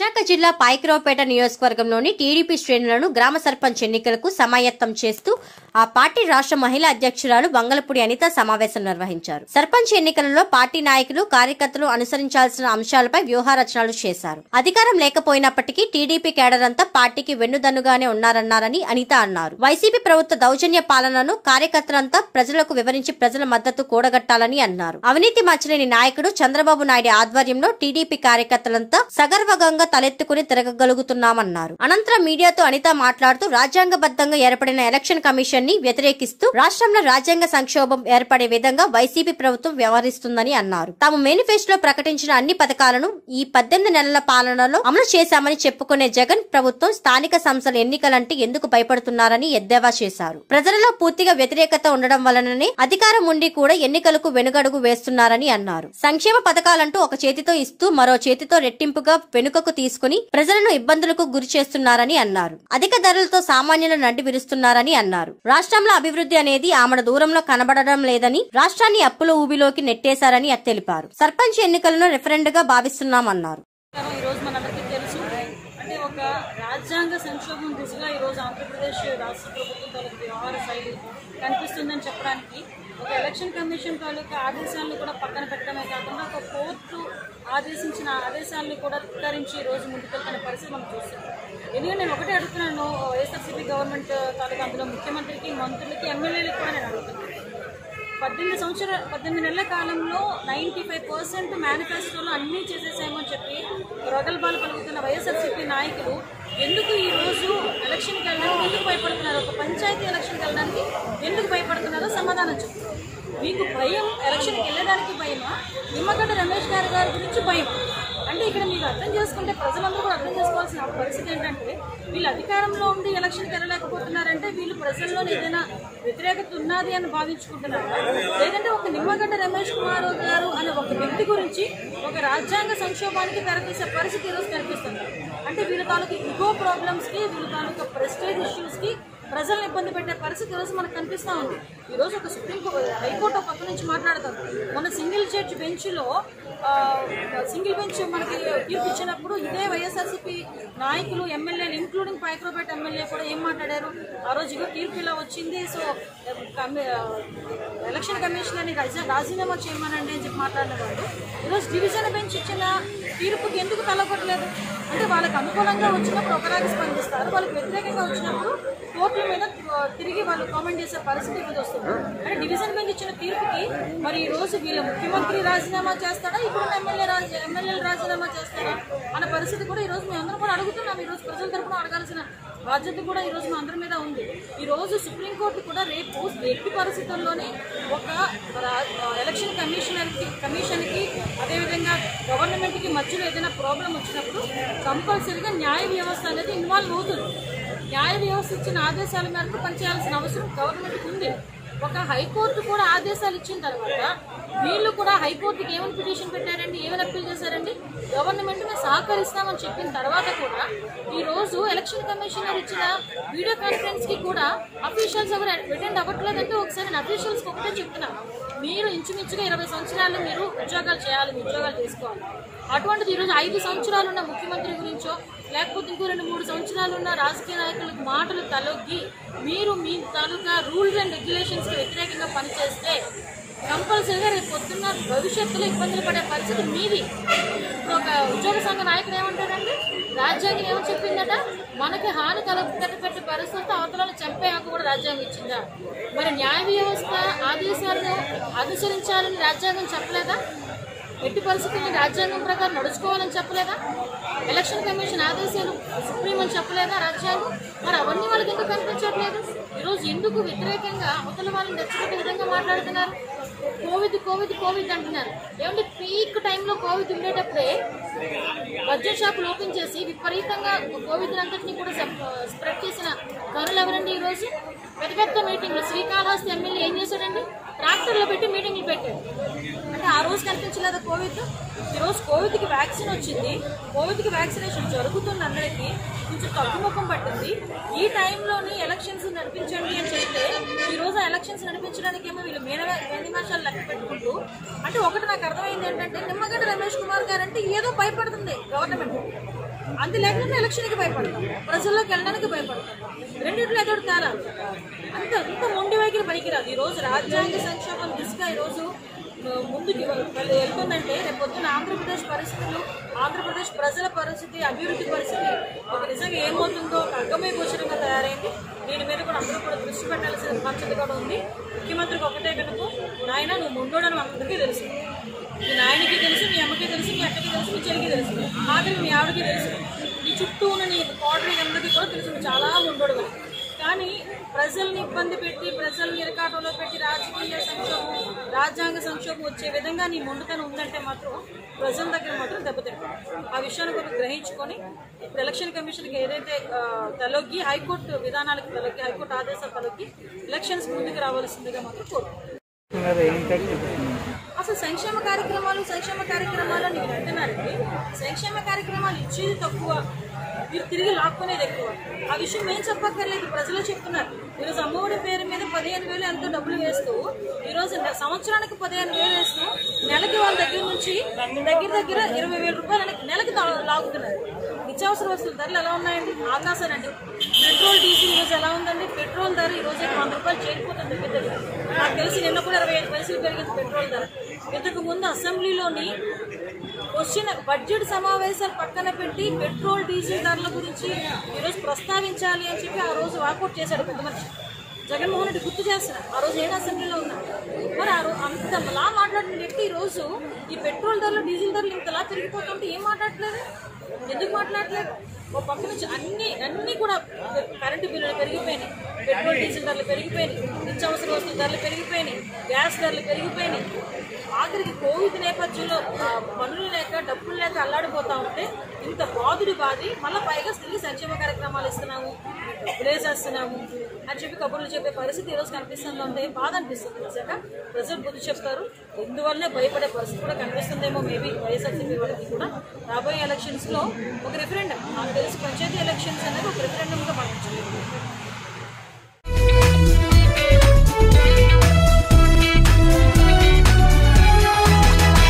విశాఖ జిల్లా పాయకరావుపేట నియోజకవర్గంలోని టీడీపీ శ్రేణులను గ్రామ సర్పంచ్ ఎన్నికలకు సమాయత్తం చేస్తూ ఆ పార్టీ రాష్ట్ర మహిళా అధ్యక్షురాలు వంగలపూడి అనిత సమావేశం నిర్వహించారు సర్పంచ్ ఎన్నికలలో పార్టీ నాయకులు కార్యకర్తలు అనుసరించాల్సిన అంశాలపై వ్యూహరచనలు చేశారు అధికారం లేకపోయినప్పటికీ టీడీపీ కేడర్ అంతా పార్టీకి వెన్నుదన్నుగానే ఉన్నారన్నారని అనిత అన్నారు వైసీపీ ప్రభుత్వ దౌర్జన్య పాలనను కార్యకర్తలంతా ప్రజలకు వివరించి ప్రజల మద్దతు కూడగట్టాలని అన్నారు అవినీతి మచ్చలేని నాయకుడు చంద్రబాబు నాయుడు ఆధ్వర్యంలో టీడీపీ కార్యకర్తలంతా సగర్వగంగా తలెత్తుకుని తిరగగలుగుతున్నామన్నారు అనంతరం మీడియాతో అనిత మాట్లాడుతూ రాజ్యాంగబద్ధంగా ఏర్పడిన ఎలక్షన్ కమిషన్ ని వ్యతిరేకిస్తూ రాష్ట్రంలో రాజ్యాంగ సంక్షోభం ఏర్పడే విధంగా వైసీపీ ప్రభుత్వం వ్యవహరిస్తుందని అన్నారు తాము మేనిఫెస్టోలో ప్రకటించిన అన్ని పథకాలను ఈ పద్దెనిమిది నెలల పాలనలో అమలు చేశామని చెప్పుకునే జగన్ ప్రభుత్వం స్థానిక సంస్థల ఎన్నికలంటే ఎందుకు భయపడుతున్నారని ఎద్దేవా చేశారు ప్రజలలో పూర్తిగా వ్యతిరేకత ఉండడం వలననే అధికారం ఉండి కూడా ఎన్నికలకు వెనుగడుగు వేస్తున్నారని అన్నారు సంక్షేమ పథకాలంటూ ఒక చేతితో ఇస్తూ మరో చేతితో రెట్టింపుగా వెనుకకు తీసుకుని ప్రజలను ఇబ్బందులకు గురి చేస్తున్నారని అన్నారు అధిక ధరలతో సామాన్యుల నడ్డి విరుస్తున్నారని అన్నారు రాష్ట్రంలో అభివృద్ధి అనేది ఆమెడ దూరంలో కనబడడం లేదని రాష్ట్రాన్ని అప్పుల ఊబిలోకి నెట్టేశారని తెలిపారు సర్పంచ్ ఎన్నికలను రెఫరెండ్ గా భావిస్తున్నామన్నారు ఈ రోజు మనందరికీ తెలుసు అంటే ఒక రాజ్యాంగ సంక్షోభం దిశగా ఈ రోజు ఆంధ్రప్రదేశ్ రాష్ట్ర ప్రభుత్వం తాలూకు వ్యవహార శైలి కనిపిస్తుందని చెప్పడానికి ఒక ఎలక్షన్ కమిషన్ తాలూకు ఆదేశాలను కూడా పక్కన పెట్టడమే కాకుండా ఒక కోర్టు ఆదేశించిన ఆదేశాలను కూడా ధిక్కరించి ఈ రోజు ముందుకెళ్తున్న పరిస్థితి మనం చూస్తున్నాం ఎందుకంటే నేను ఒకటే అడుగుతున్నాను వైఎస్ఆర్సీపీ గవర్నమెంట్ తాలూకు అందులో ముఖ్యమంత్రికి మంత్రులకి ఎమ్మెల్యేలకు కూడా నేను అడుగుతున్నాను పద్దెనిమిది సంవత్సరాల పద్దెనిమిది నెలల కాలంలో నైంటీ ఫైవ్ పర్సెంట్ మేనిఫెస్టోలో అన్నీ చేసేసామని చెప్పి రొగల్బాలు పలుకుతున్న వైఎస్ఆర్సీపీ నాయకులు ఎందుకు ఈ రోజు ఎలక్షన్కి వెళ్ళడానికి ఎందుకు భయపడుతున్నారు ఒక పంచాయతీ ఎలక్షన్కి వెళ్ళడానికి ఎందుకు భయపడుతున్నారో సమాధానం చెప్తారు మీకు భయం ఎలక్షన్కి వెళ్ళడానికి భయమా నిమ్మగడ్డ రమేష్ గారి గారి గురించి భయం అంటే ఇక్కడ మీరు అర్థం చేసుకుంటే ప్రజలందరూ కూడా అర్థం చేసుకోవాల్సిన పరిస్థితి ఏంటంటే వీళ్ళు అధికారంలో ఉండి ఎలక్షన్కి వెళ్ళలేకపోతున్నారంటే వీళ్ళు ప్రజల్లో ఏదైనా వ్యతిరేకత ఉన్నది అని భావించుకుంటున్నారా లేదంటే ఒక నిమ్మగడ్డ రమేష్ కుమార్ గారు అనే ఒక వ్యక్తి గురించి ఒక రాజ్యాంగ సంక్షోభానికి తెరతీసే పరిస్థితి ఈరోజు కనిపిస్తుంది అంటే వీళ్ళ తాలూకు ఇగో ప్రాబ్లమ్స్కి వీళ్ళ తాలూకు ప్రెస్టేజ్ ఇష్యూస్కి ప్రజల్ని ఇబ్బంది పెట్టే పరిస్థితి ఈరోజు మనకు కనిపిస్తూ ఉంది ఈరోజు ఒక సుప్రీం హైకోర్టు ఒక పక్క నుంచి మాట్లాడతారు మన సింగిల్ జడ్జి బెంచ్లో సింగిల్ బెంచ్ మనకి తీర్పు ఇచ్చినప్పుడు ఇదే వైఎస్ఆర్సీపీ నాయకులు ఎమ్మెల్యేలు ఇంక్లూడింగ్ పైక్రోపేట ఎమ్మెల్యే కూడా ఏం మాట్లాడారు ఆ రోజు ఇగో తీర్పు ఇలా వచ్చింది సో కమి- ఎలక్షన్ కమిషనర్ని రాజీ- రాజీనామా చేయమనండి అని చెప్పి మాట్లాడిన వాళ్ళు ఈరోజు డివిజన్ బెంచ్ ఇచ్చిన తీర్పుకి ఎందుకు తలపడలేదు అంటే వాళ్ళకి అనుకూలంగా వచ్చినప్పుడు ఒకలాగా స్పందిస్తారు వాళ్ళకి వ్యతిరేకంగా వచ్చినప్పుడు కోర్టుల మీద ఆ, తిరిగి వాళ్ళు కామెంట్ చేసే పరిస్థితి ఈరోజు వస్తుంది అంటే డివిజన్ బెంచ్ ఇచ్చిన తీర్పుకి మరి ఈ రోజు వీళ్ళ ముఖ్యమంత్రి రాజీనామా చేస్తాడా ఇప్పుడు ఎమ్మెల్యే రాజీ ఎమ్మెల్యేలు రాజీనామా చేస్తారా అన్న పరిస్థితి కూడా ఈ రోజు మేము అందరం కూడా అడుగుతున్నాం ఈ రోజు ప్రజల తరపున అడగాల్సిన బాధ్యత కూడా ఈ రోజు మా అందరి మీద ఉంది ఈ రోజు సుప్రీంకోర్టు కూడా రేపు ఎట్టి పరిస్థితుల్లోనే ఒక రా- ఎలక్షన్ కమిషనర్ కి కమిషన్ కి అదేవిధంగా గవర్నమెంట్ కి మధ్యలో ఏదైనా ప్రాబ్లం వచ్చినప్పుడు కంపల్సరీగా న్యాయ వ్యవస్థ అనేది ఇన్వాల్వ్ అవుతుంది న్యాయ వ్యవస్థ ఇచ్చిన ఆదేశాల మేరకు పనిచేయాల్సిన అవసరం గవర్నమెంట్కి ఉంది ఒక హైకోర్టు కూడా ఆదేశాలు ఇచ్చిన తర్వాత వీళ్ళు కూడా హైకోర్టుకి ఏమని పిటిషన్ పెట్టారండి ఏమని అప్పీల్ చేశారండి గవర్నమెంట్ మేము సహకరిస్తామని చెప్పిన తర్వాత కూడా ఈ రోజు ఎలక్షన్ కమిషనర్ ఇచ్చిన వీడియో కాన్ఫరెన్స్ కి కూడా అఫీషియల్స్ ఎవరు అటెండ్ అవ్వట్లేదంటే ఒకసారి నేను అఫీషియల్స్ ఒకటే చెప్తున్నాను మీరు ఇంచుమించుగా ఇరవై సంవత్సరాలు మీరు ఉద్యోగాలు చేయాలి మీ ఉద్యోగాలు చేసుకోవాలి అటువంటిది ఈరోజు ఐదు సంవత్సరాలు ఉన్న ముఖ్యమంత్రి గురించో లేకపోతే ఇంకో రెండు మూడు సంవత్సరాలు ఉన్న రాజకీయ నాయకులకు మాటలు తలొగ్గి మీరు మీ తాలూకా రూల్స్ అండ్ రెగ్యులేషన్స్కి వ్యతిరేకంగా పనిచేస్తే కంపల్సరీగా రేపు పొద్దున్న భవిష్యత్తులో ఇబ్బందులు పడే పరిస్థితి మీది ఇప్పుడు ఒక ఉద్యోగ సంఘ నాయకుడు ఏమంటాడండి రాజ్యాంగం ఏమని చెప్పిందట మనకి హాని కలగట్టే పరిస్థితి అవతలను చంపే హక్కు కూడా రాజ్యాంగం ఇచ్చిందా మరి న్యాయ వ్యవస్థ ఆదేశాలను అనుసరించాలని రాజ్యాంగం చెప్పలేదా ఎట్టి పరిస్థితుల్లో రాజ్యాంగం ప్రకారం నడుచుకోవాలని చెప్పలేదా ఎలక్షన్ కమిషన్ ఆదేశాలు సుప్రీం అని చెప్పలేదా రాజ్యాంగం మరి అవన్నీ వాళ్ళకి ఎందుకు కనిపించట్లేదు ఈరోజు ఎందుకు వ్యతిరేకంగా అవతల వాళ్ళని రెచ్చగొట్టే విధంగా మాట్లాడుతున్నారు కోవిడ్ కోవిడ్ కోవిడ్ అంటున్నారు ఏమంటే పీక్ టైంలో కోవిడ్ ఉండేటప్పుడే బడ్జెట్ షాపులు ఓపెన్ చేసి విపరీతంగా కోవిడ్ అంతటిని కూడా స్ప్రెడ్ చేసిన గనులు ఎవరండి ఈరోజు పెద్ద పెద్ద మీటింగ్లు శ్రీకాళహస్తి ఎమ్మెల్యే ఏం చేశాడండి ట్రాక్టర్లో పెట్టి మీటింగ్లు పెట్టాడు అంటే ఆ రోజు కనిపించలేదా కోవిడ్ ఈ రోజు కోవిడ్కి వ్యాక్సిన్ వచ్చింది కోవిడ్కి వ్యాక్సినేషన్ జరుగుతుంది అందరికీ కొంచెం తగ్గుముఖం పట్టింది ఈ టైంలోని ఎలక్షన్స్ నడిపించండి అని చెప్తే ఈ రోజు ఆ ఎలక్షన్స్ నడిపించడానికి ఏమో వీళ్ళు మేన మేనిమాషాలు లెక్క పెట్టుకుంటూ అంటే ఒకటి నాకు అర్థమైంది ఏంటంటే నిమ్మగడ్డ రమేష్ కుమార్ గారు అంటే ఏదో భయపడుతుంది గవర్నమెంట్ అంత లేకుండా ఎలక్షన్కి భయపడతాం ప్రజల్లోకి వెళ్ళడానికి భయపడతాం రెండిట్లో ఏదో ఒకటి తేడా అంత అంత మొండి వైఖరి పనికిరాదు ఈ రోజు రాజ్యాంగ సంక్షోభం దిశగా ఈ రోజు ఆ, ముందుకు వెళ్- వెళ్తుందంటే రేపు పొద్దున ఆంధ్రప్రదేశ్ పరిస్థితులు ఆంధ్రప్రదేశ్ ప్రజల పరిస్థితి అభివృద్ధి పరిస్థితి ఒక నిజంగా ఏమవుతుందో ఒక అగ్గమయ గోచరంగా తయారైంది దీని మీద కూడా అందరూ కూడా దృష్టి పెట్టాల్సిన బాధ్యత కూడా ఉంది ముఖ్యమంత్రికి ఒకటే కనుక నాయన నువ్వు ముండోడని అందరికీ తెలుసు మీ నాయనకి తెలుసు మీ అమ్మకి తెలుసు మీ అక్కకి తెలుసు మీ చెల్లికి తెలుసు ఆఖరికి మీ ఆవిడకి తెలుసు నీ చుట్టూ ఉన్న నీ కోటరీ అందరికీ కూడా తెలుసు నువ్వు చాలా ముండోడు అని. కానీ ప్రజల్ని ఇబ్బంది పెట్టి ప్రజల్ని ఇరకాటంలో పెట్టి రాజకీయ సంక్షోభం రాజ్యాంగ సంక్షోభం వచ్చే విధంగా నీ మొండుతనం ఉందంటే మాత్రం ప్రజల దగ్గర మాత్రం దెబ్బతింటాం ఆ విషయాన్ని కొంచెం గ్రహించుకొని ఇప్పుడు ఎలక్షన్ కమిషన్కి ఏదైతే ఆ, తలొగ్గి హైకోర్టు విధానాలకు తలొగ్గి హైకోర్టు ఆదేశాలు తలొగ్గి ఎలక్షన్స్ ముందుకు రావాల్సిందిగా మాత్రం కోరుకుంటున్నాం అసలు సంక్షేమ కార్యక్రమాలు సంక్షేమ కార్యక్రమాలు అని మీరు అంటున్నారండి సంక్షేమ కార్యక్రమాలు ఇచ్చేది తక్కువ మీరు తిరిగి లాక్కునేది ఎక్కువ ఆ విషయం మేము చెప్పక్కర్లేదు ప్రజలు చెప్తున్నారు ఈరోజు అమ్మఒడి పేరు మీద పదిహేను వేలు ఎంతో డబ్బులు వేస్తూ ఈరోజు నె- సంవత్సరానికి పదిహేను వేలు వేస్తూ నెలకి వాళ్ళ దగ్గర నుంచి దగ్గర దగ్గర ఇరవై వేల రూపాయలు నెలకి- నెలకి తా- లాగుతున్నారు నిత్యావసర వస్తువుల ధరలు ఎలా ఉన్నాయండి ఆకాశానండి పెట్రోల్ డీజిల్ ఈరోజు ఎలా ఉందండి పెట్రోల్ ధర ఈ రోజు అయితే వంద రూపాయలు చేరిపోతుంది పెద్దగా నాకు తెలిసి నిన్న కూడా ఇరవై ఐదు పైసలు పెరిగింది పెట్రోల్ ధర ఇంతకు ముందు అసెంబ్లీలోని వచ్చిన బడ్జెట్ సమావేశాలు పక్కన పెట్టి పెట్రోల్ డీజిల్ ధరల గురించి ఈరోజు ప్రస్తావించాలి అని చెప్పి ఆ రోజు వాకౌట్ చేశాడు పెద్ద మనిషి జగన్మోహన్ రెడ్డి గుర్తు చేస్తున్నారు ఆ రోజు నేను అసెంబ్లీలో ఉన్నా మరి ఆ రోజు అంతలా మాట్లాడిన వ్యక్తి ఈ రోజు ఈ పెట్రోల్ ధరలు డీజిల్ ధరలు ఇంతలా పెరిగిపోతుంటే ఏం మాట్లాడట్లేదు ఎందుకు మాట్లాడలేదు ఓ పక్క నుంచి అన్ని అన్ని కూడా కరెంటు బిల్లులు పెరిగిపోయినాయి పెట్రోల్ డీజిల్ ధరలు పెరిగిపోయినాయి నిత్యావసర వస్తువుల ధరలు పెరిగిపోయినాయి గ్యాస్ ధరలు పెరిగిపోయినాయి ఆఖరికి కోవిడ్ నేపథ్యంలో ఆ, పనులు లేక డబ్బులు లేక అల్లాడిపోతా ఉంటే ఇంత బాధుడు బాధి మళ్ళీ పైగా తిరిగి సంక్షేమ కార్యక్రమాలు ఇస్తున్నాము డబ్బులు వేసేస్తున్నాము అని చెప్పి కబుర్లు చెప్పే పరిస్థితి ఈరోజు కనిపిస్తుంది అంటే బాధ అనిపిస్తుంది నిజంగా ప్రజలు బుద్ధి చెప్తారు ఇందువల్లనే భయపడే పరిస్థితి కూడా కనిపిస్తుందేమో మేబీ వైఎస్ఆర్సీపీ వాళ్ళకి కూడా రాబోయే ఎలక్షన్స్ లో ఒక రిఫరెండం నాకు తెలిసి పంచాయతీ ఎలక్షన్స్ అనేది ఒక రిఫరెండం